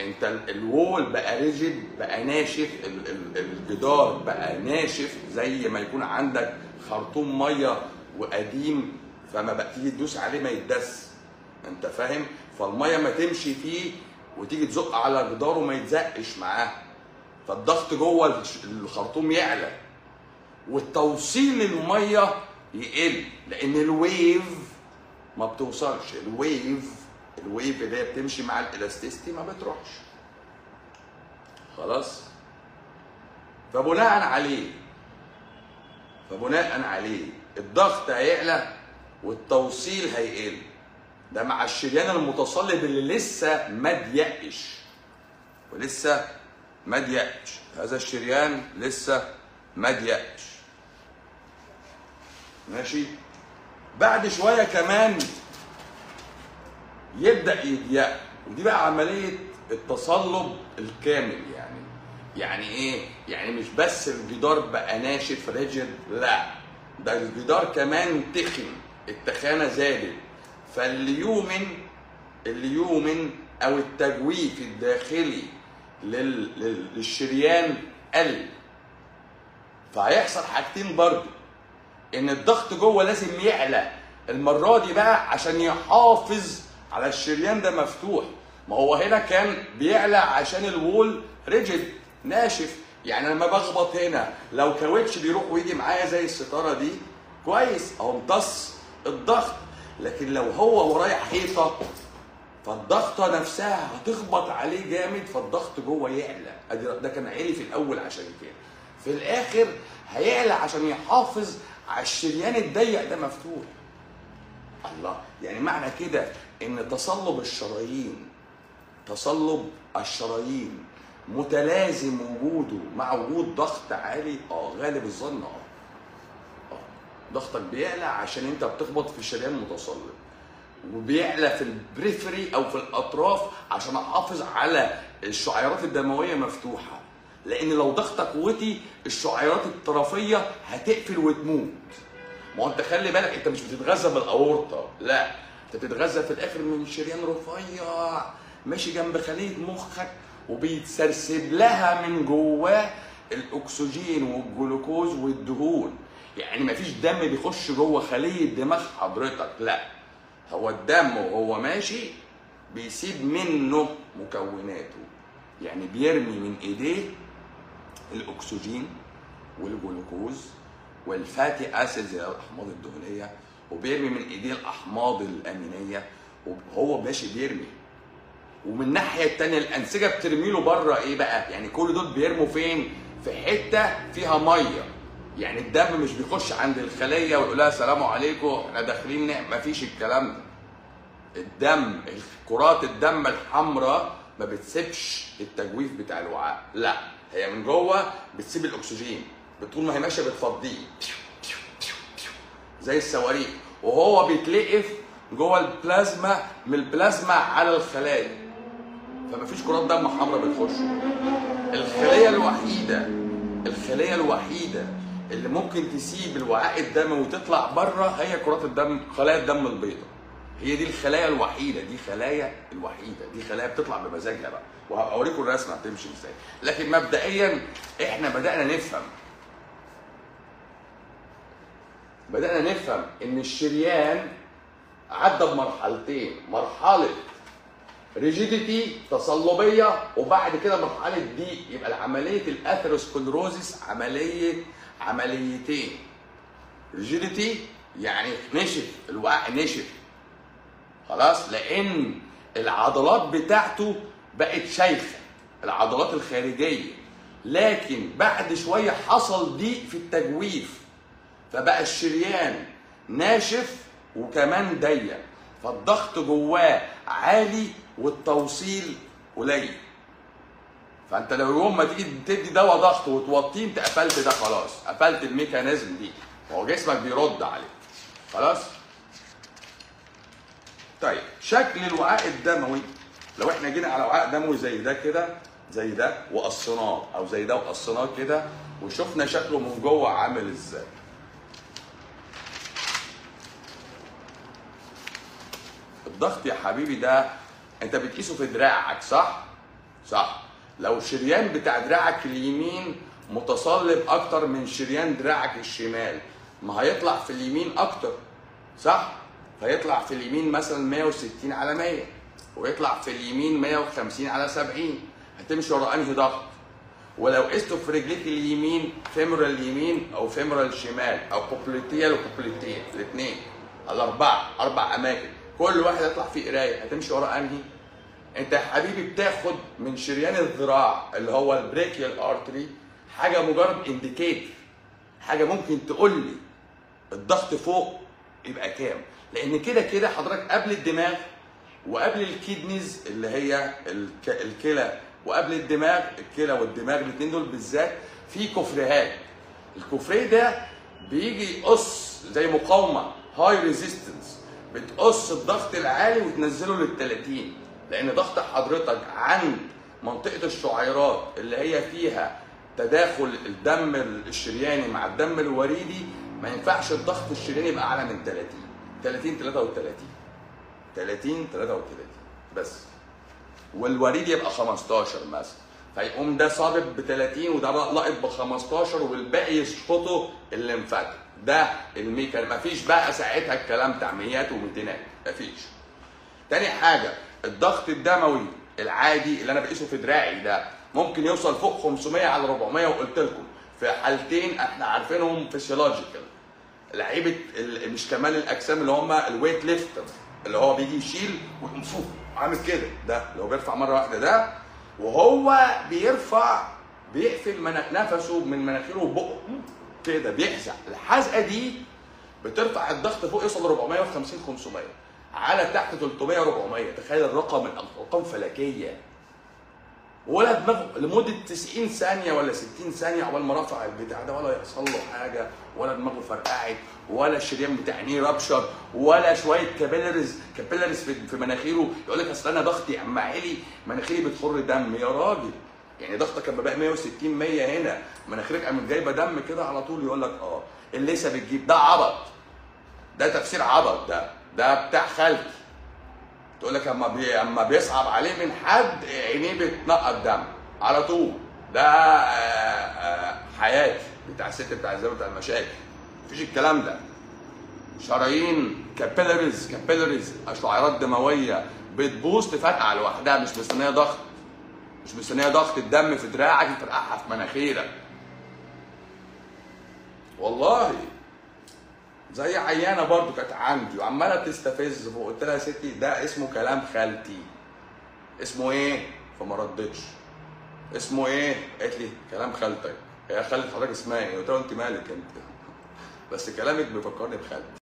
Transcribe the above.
انت ال- الوول بقى ريجيد بقى ناشف ال- ال- الجدار بقى ناشف زي ما يكون عندك خرطوم ميه وقديم فما بقى تيجي تدوس عليه ما يتدس انت فاهم فالميه ما تمشي فيه وتيجي تزق على جداره ما يتزقش معاه فالضغط جوه الش- الخرطوم يعلى والتوصيل الميه يقل لان الويف ما بتوصلش الويف الويف اللي هي بتمشي مع الالاستيستي ما بتروحش خلاص فبناء عليه فبناء عليه الضغط هيعلى والتوصيل هيقل ده مع الشريان المتصلب اللي لسه ما ضيقش ولسه ما ضيقش هذا الشريان لسه ما ضيقش ماشي بعد شويه كمان يبدا يضيق ودي بقى عمليه التصلب الكامل يعني يعني ايه يعني مش بس الجدار بقى ناشف ريجيد لا ده الجدار كمان تخن التخانه زادت فالليومن الليومن او التجويف الداخلي لل... لل... للشريان قل فهيحصل حاجتين برضو ان الضغط جوه لازم يعلى المره دي بقى عشان يحافظ على الشريان ده مفتوح ما هو هنا كان بيعلى عشان الوول ريجيد ناشف يعني لما بخبط هنا لو كاوتش بيروح ويجي معايا زي الستاره دي كويس اهو امتص الضغط لكن لو هو ورايا حيطه فالضغطه نفسها هتخبط عليه جامد فالضغط جوه يعلى ادي ده كان عالي في الاول عشان كده في الاخر هيعلى عشان يحافظ على الشريان الضيق ده مفتوح الله يعني معنى كده ان تصلب الشرايين تصلب الشرايين متلازم وجوده مع وجود ضغط عالي اه غالب الظن اه اه ضغطك بيعلى عشان انت بتخبط في شريان متصلب وبيعلى في البريفري او في الاطراف عشان احافظ على الشعيرات الدمويه مفتوحه لان لو ضغطك وطي الشعيرات الطرفيه هتقفل وتموت ما هو انت خلي بالك انت مش بتتغذى بالاورطه لا انت بتتغذى في الاخر من شريان رفيع ماشي جنب خليه مخك وبيتسرسب لها من جواه الاكسجين والجلوكوز والدهون يعني مفيش دم بيخش جوه خليه دماغ حضرتك لا هو الدم وهو ماشي بيسيب منه مكوناته يعني بيرمي من ايديه الاكسجين والجلوكوز والفاتي اسيدز اللي هي الاحماض الدهنيه وبيرمي من ايديه الاحماض الامينيه وهو ماشي بيرمي ومن الناحيه الثانيه الانسجه بترمي له بره ايه بقى؟ يعني كل دول بيرموا فين؟ في حته فيها ميه يعني الدم مش بيخش عند الخليه ويقول لها سلام عليكم احنا داخلين نعم مفيش الكلام ده الدم كرات الدم الحمراء ما بتسيبش التجويف بتاع الوعاء لا هي من جوه بتسيب الاكسجين طول ما هي ماشيه بتفضيه زي الصواريخ وهو بيتلقف جوه البلازما من البلازما على الخلايا فمفيش كرات دم حمراء بتخش الخليه الوحيده الخليه الوحيده اللي ممكن تسيب الوعاء الدموي وتطلع بره هي كرات الدم خلايا الدم البيضاء هي دي الخلايا الوحيده دي خلايا الوحيده دي خلايا بتطلع بمزاجها بقى وهبقى اوريكم الرسمه هتمشي ازاي لكن مبدئيا احنا بدانا نفهم بدانا نفهم ان الشريان عدى بمرحلتين مرحله ريجيديتي تصلبيه وبعد كده مرحله ضيق يبقى عمليه الاثيروسكلروزيس عمليه عمليتين ريجيديتي يعني نشف الوعاء نشف خلاص لان العضلات بتاعته بقت شيخه العضلات الخارجيه لكن بعد شويه حصل ضيق في التجويف فبقى الشريان ناشف وكمان ضيق فالضغط جواه عالي والتوصيل قليل فانت لو يوم ما تيجي تدي دواء ضغط وتوطيه انت قفلت ده خلاص قفلت الميكانيزم دي هو جسمك بيرد عليه خلاص طيب شكل الوعاء الدموي لو احنا جينا على وعاء دموي زي ده كده زي ده وقصيناه او زي ده وقصيناه كده وشفنا شكله من جوه عامل ازاي الضغط يا حبيبي ده انت بتقيسه في دراعك صح صح لو شريان بتاع دراعك اليمين متصلب اكتر من شريان دراعك الشمال ما هيطلع في اليمين اكتر صح فيطلع في اليمين مثلا 160 على 100 ويطلع في اليمين 150 على 70 هتمشي ورا انهي ضغط ولو قسته في رجليك اليمين فيمورال اليمين او فيمورال الشمال او كوبليتيال وكوبليتيال الاثنين الاربعه اربع اماكن كل واحد يطلع فيه قرايه هتمشي ورا انهي انت يا حبيبي بتاخد من شريان الذراع اللي هو البريكيال ارتري حاجه مجرد انديكيتور حاجه ممكن تقول لي الضغط فوق يبقى كام لان كده كده حضرتك قبل الدماغ وقبل الكيدنيز اللي هي الك- الكلى وقبل الدماغ الكلى والدماغ الاثنين دول بالذات في كفريات الكفري ده بيجي يقص زي مقاومه هاي ريزيستنس بتقص الضغط العالي وتنزله لل 30 لان ضغط حضرتك عند منطقه الشعيرات اللي هي فيها تداخل الدم الشرياني مع الدم الوريدي ما ينفعش الضغط الشرياني يبقى اعلى من 30 30 33 30 33 بس والوريد يبقى 15 مثلا فيقوم ده صابب ب 30 وده بقى لقط ب 15 والباقي يشفطه الليمفاتيك ده الميكان مفيش بقى ساعتها الكلام بتاع ميات و200 مفيش تاني حاجه الضغط الدموي العادي اللي انا بقيسه في دراعي ده ممكن يوصل فوق 500 على 400 وقلت لكم في حالتين احنا عارفينهم فيسيولوجيكال لعيبه ال- مش كمال الاجسام اللي هم الويت ليفتر اللي هو بيجي يشيل ويقوم فوق عامل كده ده اللي هو بيرفع مره واحده ده وهو بيرفع بيقفل مناخ نفسه من مناخيره وبقه كده بيحزق الحزقه دي بترفع الضغط فوق يوصل 450 500 على تحت 300 400 تخيل الرقم الارقام فلكيه ولا دماغه لمده 90 ثانيه ولا 60 ثانيه عقبال ما رفع البتاع ده ولا يحصل له حاجه ولا دماغه فرقعت ولا الشريان بتاع عينيه ربشر ولا شويه كابيلاريز كابيلاريز في, في مناخيره يقول لك اصل انا ضغطي اما عالي مناخيري بتخر دم يا راجل يعني ضغطك اما بقى 160 100 هنا مناخيرك قامت جايبه دم كده على طول يقول لك اه الليسه بتجيب ده عبط ده تفسير عبط ده ده بتاع خالتي تقول لك اما بي... اما بيصعب عليه من حد عينيه بتنقط دم على طول ده آه، آه، حياتي بتاع الست بتاع الزمن بتاع المشاكل مفيش الكلام ده شرايين كابيلاريز كابيلاريز شعيرات دمويه بتبوظ تفرقع لوحدها مش مستنيه ضغط مش مستنيه ضغط الدم في دراعك يفرقعها في مناخيرك والله زي عيانه برضو كانت عندي وعماله تستفز فقلت لها يا ستي ده اسمه كلام خالتي اسمه ايه؟ فما ردتش اسمه ايه؟ قالت لي كلام خالتك هي خالة حضرتك اسمها ايه؟ قلت لها انت مالك انت بس كلامك بيفكرني بخالتي